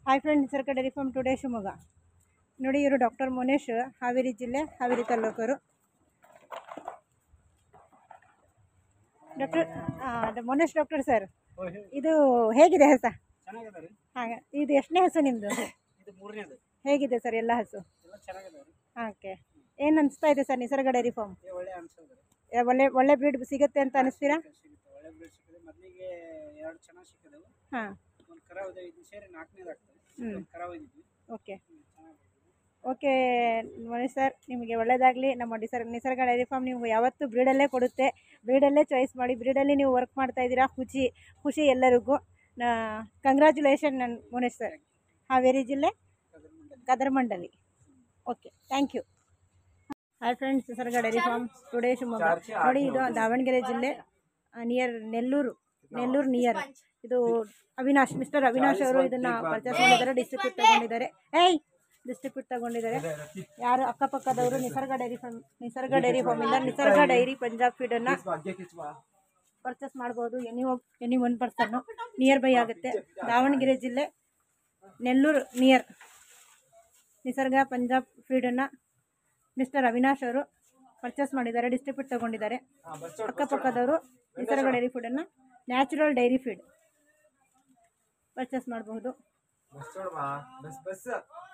Hi friends Nisarga dairy farm today Shivamogga ನೋಡಿ ಇವರು doctor Monesh Haveri ಜಿಲ್ಲೆ ಹಾವೇರಿ ತಾಲೂಕರು ಡಾಕ್ಟರ್ ಮೋನೇಶ್ ಡಾಕ್ಟರ್ ಸರ್ ಇದು ಹೇಗಿದೆ ಹಸ ಚೆನ್ನಾಗಿದೆ ರೀ ಹಾಗೆ ಇದು ಎಷ್ಟನೇ ಹಸು ನಿಮ್ಮದು ಇದು ಮೂರನೇದು ಹೇಗಿದೆ ಸರ್ ಎಲ್ಲ ಹಸು ಎಲ್ಲ ಚೆನ್ನಾಗಿದೆ ರೀ ಓಕೆ ಏನು ಅನಿಸ್ತಾ ಇದೆ ಸರ್ ನಿಸರ್ಗ ಡೈರಿ ಫಾರ್ಮ್ ಏ ಒಳ್ಳೆ ಅನ್ಸೋದು ರೀ ಒಳ್ಳೆ ಒಳ್ಳೆ ಬ್ರೀಡ್ ಸಿಗುತ್ತೆ ಅಂತ ಅನಿಸ್ತೀರಾ ಸಿಗುತ್ತೆ ಒಳ್ಳೆ ಬ್ರೀಡ್ ಸಿಕ್ಕಿದೆ ಮೊದಲಿಗೆ ಎರಡು ಚೆನ್ನಾಗಿ ಸಿಕ್ಕಿದೆವು ಹಾಂ ಒಂದು ಕರ ಇದೆ ಇದು ಸೇರಿ ನಾಲ್ಕನೇದು ಆಗ್ತದೆ ಹ್ಮ್. ಒಂದು ಕರ ಒಯ್ದಿದ್ವಿ ಓಕೆ ಹ್ಮ್, ಚೆನ್ನಾಗಿದೆ ಓಕೆ ಮನೀಶ್ ಸರ್ ನಿಮಗೆ ಒಳ್ಳೆಯದಾಗಲಿ ನಮ್ಮ ನಿಸರ್ಗ ನಿಸರ್ಗ ಡೈರಿ ಫಾರ್ಮ್ ನಿಮ್ಗೆ ಯಾವತ್ತೂ ಬ್ರೀಡಲ್ಲೇ ಕೊಡುತ್ತೆ ಬ್ರೀಡಲ್ಲೇ ಚಾಯ್ಸ್ ಮಾಡಿ ಬ್ರೀಡಲ್ಲಿ ನೀವು ವರ್ಕ್ ಮಾಡ್ತಾ ಇದ್ದೀರಾ ಖುಷಿ ಖುಷಿ ಎಲ್ಲರಿಗೂ ಕಂಗ್ರ್ಯಾಚುಲೇಷನ್ ನನ್ನ ಮೋನೇಶ್ ಸರ್ ಹಾವೇರಿ ಜಿಲ್ಲೆ Kadaramandali okay thank you hi friends Nisarga dairy farm today Shivamogga ನೋಡಿ ಇದು ದಾವಣಗೆರೆ ಜಿಲ್ಲೆ ನಿಯರ್ ನೆಲ್ಲೂರು ನೆಲ್ಲೂರು ನಿಯರ್ ಇದು ಅವಿನಾಶ್ ಮಿಸ್ಟರ್ ಅವಿನಾಶ್ ಅವರು ಇದನ್ನ ಪರ್ಚೇಸ್ ಮಾಡಿದ್ದಾರೆ ಡಿಸ್ಟ್ರಿಬ್ಯೂಟ್ ತಗೊಂಡಿದ್ದಾರೆ ಏಯ್ ಡಿಸ್ಟ್ರಿಬ್ಯೂಟ್ ತಗೊಂಡಿದ್ದಾರೆ ಯಾರು ಅಕ್ಕಪಕ್ಕದವರು Nisarga dairy farm Nisarga dairy farm ಇಂದ ನಿಸರ್ಗ ಡೈರಿ ಪಂಜಾಬ್ ಫೀಡ್ ಅನ್ನ ಪರ್ಚೇಸ್ ಮಾಡ್ಬೋದು ಎನಿ ಎನಿ ಒನ್ ಪರ್ಸನ್ನು ನಿಯರ್ ಬೈ ಆಗುತ್ತೆ ದಾವಣಗೆರೆ ಜಿಲ್ಲೆ ನೆಲ್ಲೂರು ನಿಯರ್ ನಿಸರ್ಗ ಪಂಜಾಬ್ ಫೀಡನ್ನು ಮಿಸ್ಟರ್ ಅವಿನಾಶ್ ಅವರು ಪರ್ಚೇಸ್ ಮಾಡಿದ್ದಾರೆ ಡಿಸ್ಟ್ರಿಬ್ಯೂಟ್ ತಗೊಂಡಿದ್ದಾರೆ ಅಕ್ಕಪಕ್ಕದವರು ನಿಸರ್ಗ ಡೈರಿ ಫುಡನ್ನು ನ್ಯಾಚುರಲ್ ಡೈರಿ ಫೀಡ್ ಪರ್ಚೇಸ್ ಮಾಡಬಹುದು ಬಸ್ ನೋಡ್ಬಾ ಬಸ್ ಬಸ್